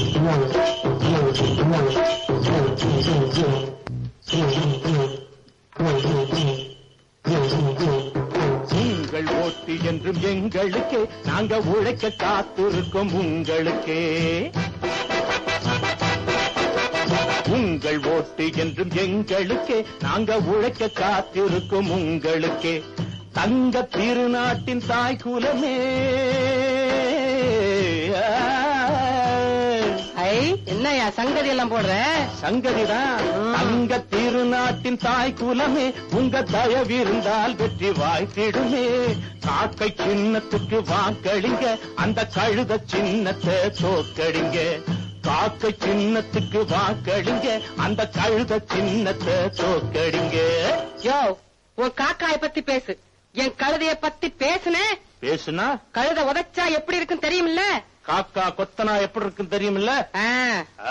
உங்கள் ஓட்டு என்றும் எங்களுக்கே நாங்க உழைக்க காத்திருக்கோம் உங்களுக்கே உங்கள் ஓட்டு என்றும் எங்களுக்கே நாங்க உழைக்க காத்திருக்கோம் உங்களுக்கே தங்க திருநாட்டின் தாய் குலமே ஐ என்னய்யா சங்கதி எல்லாம் போடுற சங்கதிதான் தங்க திருநாட்டின் தாய் குலமே உங்க தயவிருந்தால் வெற்றி வாய்த்திடுமே காக்கை சின்னத்துக்கு வாக்களிங்க அந்த கழுத சின்னத்தை தோக்கடிங்க காக்கை சின்னத்துக்கு வாக்களிங்க அந்த கழுத சின்னத்தை தோக்கடிங்க யோ உன் காக்காய பத்தி பேசு என் கழுதைய பத்தி பேசுன பேசுனா கழுத உதைச்சா எப்படி இருக்கும் தெரியுமில்ல காக்கா கொத்தனா எப்படி இருக்குன்னு தெரியுமில்ல ஆ, ஆ.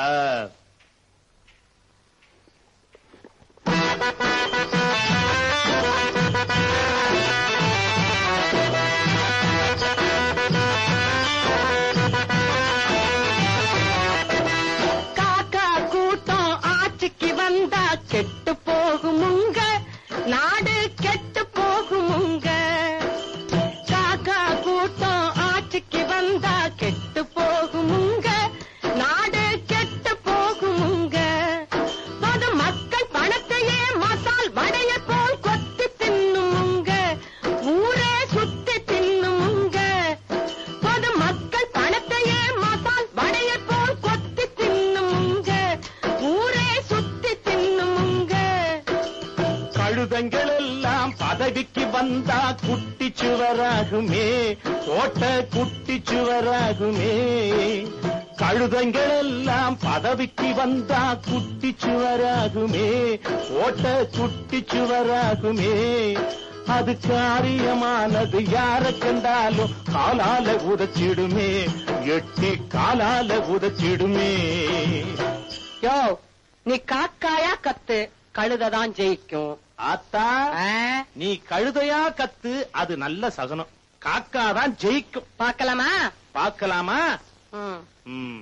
காக்கா கூட்டம் ஆட்சிக்கு வந்தா கெட்டு போகுமுங்க நாடு கெட்டு போகுமுங்க காக்கா கூட்டம் ஆட்சிக்கு வந்தா கெட்டு போகுமுங்க நாடு கெட்டு போகுமுங்க பொது மக்கள் பணத்தையே மசால் வடைய போல் கொத்தி தின்னுமுங்க ஊரே சுத்தி தின்னுமுங்க பொது மக்கள் பணத்தையே மசால் வடைய போல் கொத்தி தின்னுமுங்க ஊரே சுத்தி தின்னுமுங்க கழுதங்கள் எல்லாம் பதவிக்கு வந்தா குட்டி சுவராகுமே கோட்ட குட்டி சுவராகுமே கழுதங்கள் எல்லாம் பதவிக்கு வந்தா குட்டி சுவராகுமே கோட்ட குட்டி சுவராகுமே அது காரியமானது யார கண்டாலும் காலால உதச்சிடுமே எட்டி காலால உதச்சிடுமே யோ நீ காக்காயா கத்து கழுததான் ஜெயிக்கும் ஆத்தா ஆ, நீ கழுதையா கத்து அது நல்ல சகனம் காக்கா தான் ஜெயிக்கும் பார்க்கலாமா பார்க்கலாமா ம். ம்.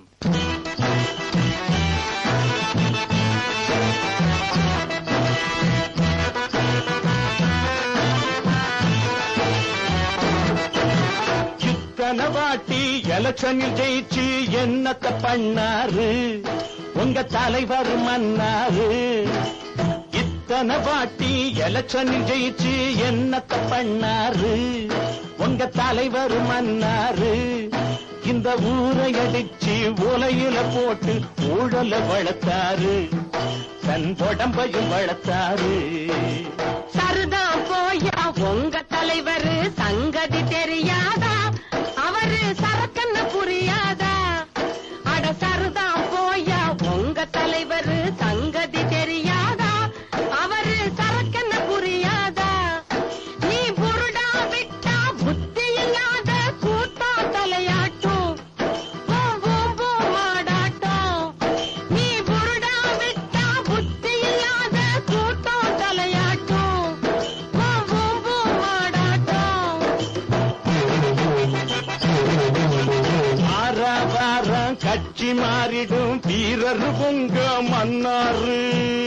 இத்தனை வாட்டி எலக்ஷனில் ஜெயிச்சு என்னத்த பண்ணாரு உங்க தலைவர் மன்னாரு இத்தனை வாட்டி எலக்ஷனில் ஜெயிச்சு என்னத்த பண்ணாரு உங்க தலைவர் மன்னாரு இந்த ஊரை அடிச்சு உலையில போட்டு ஊழல வளர்த்தாரு தன் உடம்பையும் வளர்த்தாரு சருதான் போயா உங்க தலைவர் சங்கதி தெரியாதா அவரு சரக்கன்னு புரியாதா அட சருதான் போயா உங்க தலைவர் சங்கதி தெரியாதா அவரு சரக்கன்னு புரியாதா நீ புருடா விட்டா புத்தி இல்லாத கூட்டா தலையாட்டும் பூம் பூம் பூம் மாடாட்டம் நீ புருடா விட்டா புத்தி இல்லாத கூட்டம் தலையாட்டும் பூம் பூம் பூம் மாடாட்டம் வார வாரம் கட்சி மாறிடும் வீரர் உங்க மன்னாரு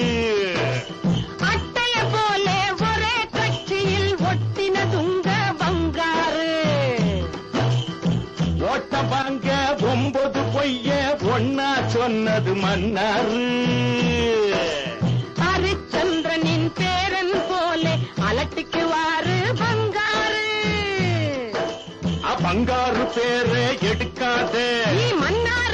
அட்டைய போல ஒரே கட்சியில் ஒட்டின துங்க பங்காரு ஓட்ட வாங்க ஒன்பது பொய்ய ஒன்னா சொன்னது மன்னாரு ஹரிச்சந்திரனின் பேரன் போல அலட்டிக்குவாரு பங்காரு அ, பங்காரு பேரை எடுக்காதே நீ மன்னார்